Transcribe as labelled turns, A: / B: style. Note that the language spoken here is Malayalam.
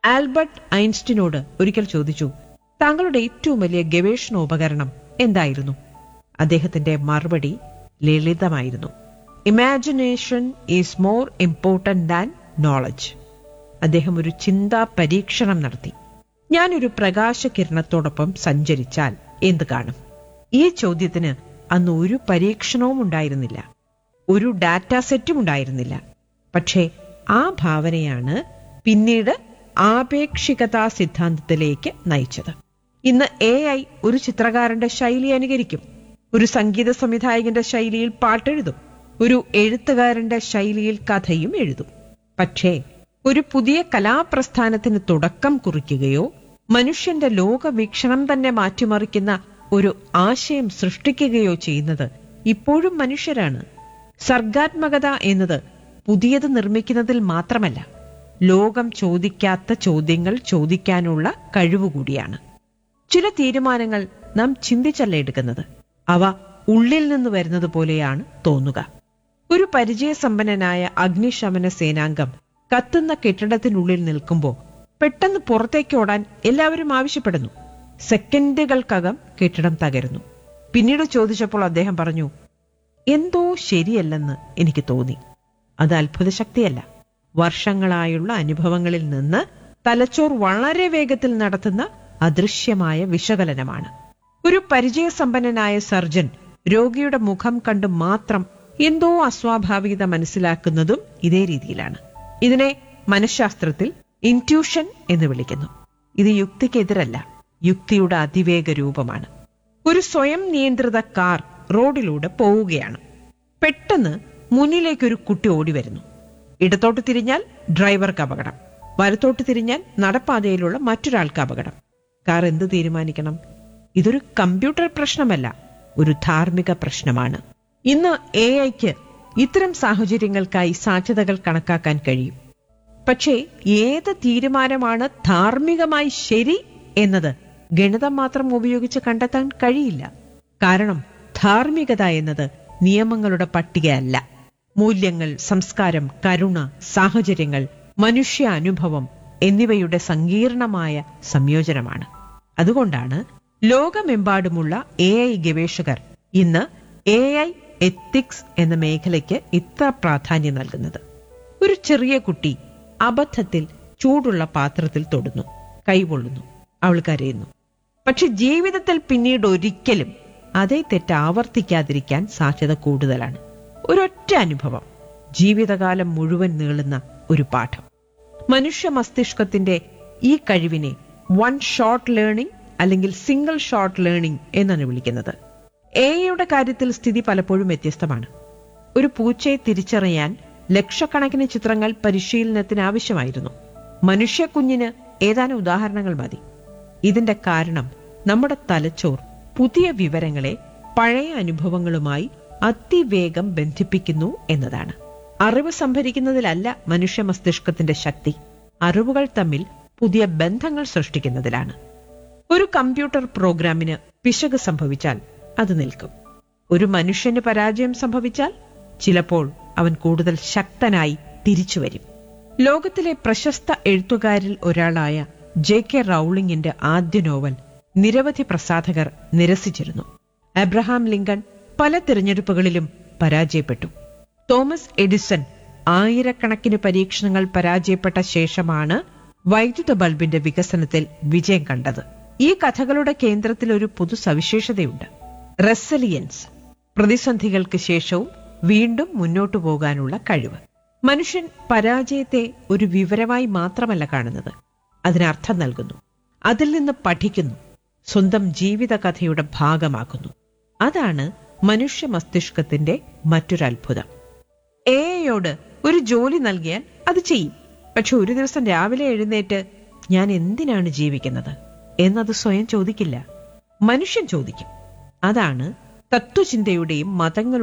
A: ആൽബർട്ട് ഐൻസ്റ്റീനോട് ഒരിക്കൽ ചോദിച്ചു താങ്കളുടെ ഏറ്റവും വലിയ ഗവേഷണ ഉപകരണം എന്തായിരുന്നു അദ്ദേഹത്തിന്റെ മറുപടി ലളിതമായിരുന്നു imagination is more important than knowledge അദ്ദേഹം ഒരു ചിന്താ പരീക്ഷണം നടത്തി ഞാനൊരു പ്രകാശകിരണത്തോടൊപ്പം സഞ്ചരിച്ചാൽ എന്ത് കാണും ഈ ചോദ്യത്തിന് അന്ന് ഒരു പരീക്ഷണവും ഉണ്ടായിരുന്നില്ല ഒരു ഡാറ്റ സെറ്റും ഉണ്ടായിരുന്നില്ല പക്ഷേ ആ ഭാവനയാണ് പിന്നീട് ആപേക്ഷികതാ സിദ്ധാന്തത്തിലേക്ക് നയിച്ചത് ഇന്ന് എ ഐ ഒരു ചിത്രകാരന്റെ ശൈലി അനുകരിക്കും ഒരു സംഗീത സംവിധായകന്റെ ശൈലിയിൽ പാട്ടെഴുതും ഒരു എഴുത്തുകാരന്റെ ശൈലിയിൽ കഥയും എഴുതും പക്ഷേ ഒരു പുതിയ കലാപ്രസ്ഥാനത്തിന് തുടക്കം കുറിക്കുകയോ മനുഷ്യന്റെ ലോകവീക്ഷണം തന്നെ മാറ്റിമറിക്കുന്ന ഒരു ആശയം സൃഷ്ടിക്കുകയോ ചെയ്യുന്നത് ഇപ്പോഴും മനുഷ്യരാണ് സർഗാത്മകത എന്നത് പുതിയത് നിർമ്മിക്കുന്നതിൽ മാത്രമല്ല ലോകം ചോദിക്കാത്ത ചോദ്യങ്ങൾ ചോദിക്കാനുള്ള കഴിവുകൂടിയാണ് ചില തീരുമാനങ്ങൾ നാം ചിന്തിച്ചല്ല എടുക്കുന്നത് അവ ഉള്ളിൽ നിന്ന് വരുന്നത് പോലെയാണ് തോന്നുക ഒരു പരിചയസമ്പന്നനായ അഗ്നിശമന സേനാംഗം കത്തുന്ന കെട്ടിടത്തിനുള്ളിൽ നിൽക്കുമ്പോൾ പെട്ടെന്ന് പുറത്തേക്ക് ഓടാൻ എല്ലാവരും ആവശ്യപ്പെടുന്നു സെക്കൻഡുകൾക്കകം കെട്ടിടം തകരുന്നു പിന്നീട് ചോദിച്ചപ്പോൾ അദ്ദേഹം പറഞ്ഞു എന്തോ ശരിയല്ലെന്ന് എനിക്ക് തോന്നി അത് അത്ഭുത ശക്തിയല്ല വർഷങ്ങളായുള്ള അനുഭവങ്ങളിൽ നിന്ന് തലച്ചോർ വളരെ വേഗത്തിൽ നടത്തുന്ന അദൃശ്യമായ വിശകലനമാണ് ഒരു പരിചയസമ്പന്നനായ സർജൻ രോഗിയുടെ മുഖം കണ്ട് മാത്രം എന്തോ അസ്വാഭാവികത മനസ്സിലാക്കുന്നതും ഇതേ രീതിയിലാണ് ഇതിനെ മനഃശാസ്ത്രത്തിൽ ഇൻറ്റ്യൂഷൻ എന്ന് വിളിക്കുന്നു ഇത് യുക്തിക്കെതിരല്ല യുക്തിയുടെ അതിവേഗ രൂപമാണ് ഒരു സ്വയം നിയന്ത്രിത കാർ റോഡിലൂടെ പോവുകയാണ് പെട്ടെന്ന് മുന്നിലേക്കൊരു കുട്ടി ഓടി വരുന്നു ഇടത്തോട്ട് തിരിഞ്ഞാൽ ഡ്രൈവർക്ക് അപകടം വലത്തോട്ട് തിരിഞ്ഞാൽ നടപ്പാതയിലുള്ള മറ്റൊരാൾക്ക് അപകടം കാർ എന്ത് തീരുമാനിക്കണം ഇതൊരു കമ്പ്യൂട്ടർ പ്രശ്നമല്ല ഒരു ധാർമ്മിക പ്രശ്നമാണ് ഇന്ന് എ ഐക്ക് ഇത്തരം സാഹചര്യങ്ങൾക്കായി സാധ്യതകൾ കണക്കാക്കാൻ കഴിയും പക്ഷേ ഏത് തീരുമാനമാണ് ധാർമ്മികമായി ശരി എന്നത് ഗണിതം മാത്രം ഉപയോഗിച്ച് കണ്ടെത്താൻ കഴിയില്ല കാരണം ധാർമ്മികത എന്നത് നിയമങ്ങളുടെ പട്ടികയല്ല മൂല്യങ്ങൾ സംസ്കാരം കരുണ സാഹചര്യങ്ങൾ മനുഷ്യ അനുഭവം എന്നിവയുടെ സങ്കീർണമായ സംയോജനമാണ് അതുകൊണ്ടാണ് ലോകമെമ്പാടുമുള്ള എ ഐ ഗവേഷകർ ഇന്ന് എ ഐ എത്തിക്സ് എന്ന മേഖലയ്ക്ക് ഇത്ര പ്രാധാന്യം നൽകുന്നത് ഒരു ചെറിയ കുട്ടി അബദ്ധത്തിൽ ചൂടുള്ള പാത്രത്തിൽ തൊടുന്നു കൈപൊള്ളുന്നു അവൾ കരയുന്നു പക്ഷെ ജീവിതത്തിൽ പിന്നീട് ഒരിക്കലും അതേ തെറ്റ് ആവർത്തിക്കാതിരിക്കാൻ സാധ്യത കൂടുതലാണ് ഒരൊറ്റ അനുഭവം ജീവിതകാലം മുഴുവൻ നീളുന്ന ഒരു പാഠം മനുഷ്യ മസ്തിഷ്കത്തിന്റെ ഈ കഴിവിനെ വൺ ഷോർട്ട് ലേണിംഗ് അല്ലെങ്കിൽ സിംഗിൾ ഷോർട്ട് ലേണിംഗ് എന്നാണ് വിളിക്കുന്നത് എയുടെ കാര്യത്തിൽ സ്ഥിതി പലപ്പോഴും വ്യത്യസ്തമാണ് ഒരു പൂച്ചയെ തിരിച്ചറിയാൻ ലക്ഷക്കണക്കിന് ചിത്രങ്ങൾ പരിശീലനത്തിന് ആവശ്യമായിരുന്നു മനുഷ്യക്കുഞ്ഞിന് ഏതാനും ഉദാഹരണങ്ങൾ മതി ഇതിന്റെ കാരണം നമ്മുടെ തലച്ചോർ പുതിയ വിവരങ്ങളെ പഴയ അനുഭവങ്ങളുമായി അതിവേഗം ബന്ധിപ്പിക്കുന്നു എന്നതാണ് അറിവ് സംഭരിക്കുന്നതിലല്ല മനുഷ്യ മസ്തിഷ്കത്തിന്റെ ശക്തി അറിവുകൾ തമ്മിൽ പുതിയ ബന്ധങ്ങൾ സൃഷ്ടിക്കുന്നതിലാണ് ഒരു കമ്പ്യൂട്ടർ പ്രോഗ്രാമിന് പിശക് സംഭവിച്ചാൽ അത് നിൽക്കും ഒരു മനുഷ്യന് പരാജയം സംഭവിച്ചാൽ ചിലപ്പോൾ അവൻ കൂടുതൽ ശക്തനായി തിരിച്ചു വരും ലോകത്തിലെ പ്രശസ്ത എഴുത്തുകാരിൽ ഒരാളായ ജെ കെ റൌളിംഗിന്റെ ആദ്യ നോവൽ നിരവധി പ്രസാധകർ നിരസിച്ചിരുന്നു അബ്രഹാം ലിങ്കൺ പല തിരഞ്ഞെടുപ്പുകളിലും പരാജയപ്പെട്ടു തോമസ് എഡിസൺ ആയിരക്കണക്കിന് പരീക്ഷണങ്ങൾ പരാജയപ്പെട്ട ശേഷമാണ് വൈദ്യുത ബൾബിന്റെ വികസനത്തിൽ വിജയം കണ്ടത് ഈ കഥകളുടെ കേന്ദ്രത്തിൽ ഒരു പൊതു സവിശേഷതയുണ്ട് റെസലിയൻസ് പ്രതിസന്ധികൾക്ക് ശേഷവും വീണ്ടും മുന്നോട്ടു പോകാനുള്ള കഴിവ് മനുഷ്യൻ പരാജയത്തെ ഒരു വിവരമായി മാത്രമല്ല കാണുന്നത് അതിനർത്ഥം നൽകുന്നു അതിൽ നിന്ന് പഠിക്കുന്നു സ്വന്തം ജീവിതകഥയുടെ ഭാഗമാക്കുന്നു അതാണ് മനുഷ്യ മസ്തിഷ്കത്തിന്റെ മറ്റൊരത്ഭുതം എയോട് ഒരു ജോലി നൽകിയാൽ അത് ചെയ്യും പക്ഷെ ഒരു ദിവസം രാവിലെ എഴുന്നേറ്റ് ഞാൻ എന്തിനാണ് ജീവിക്കുന്നത് എന്നത് സ്വയം ചോദിക്കില്ല മനുഷ്യൻ ചോദിക്കും അതാണ് തത്വചിന്തയുടെയും മതങ്ങളുടെയും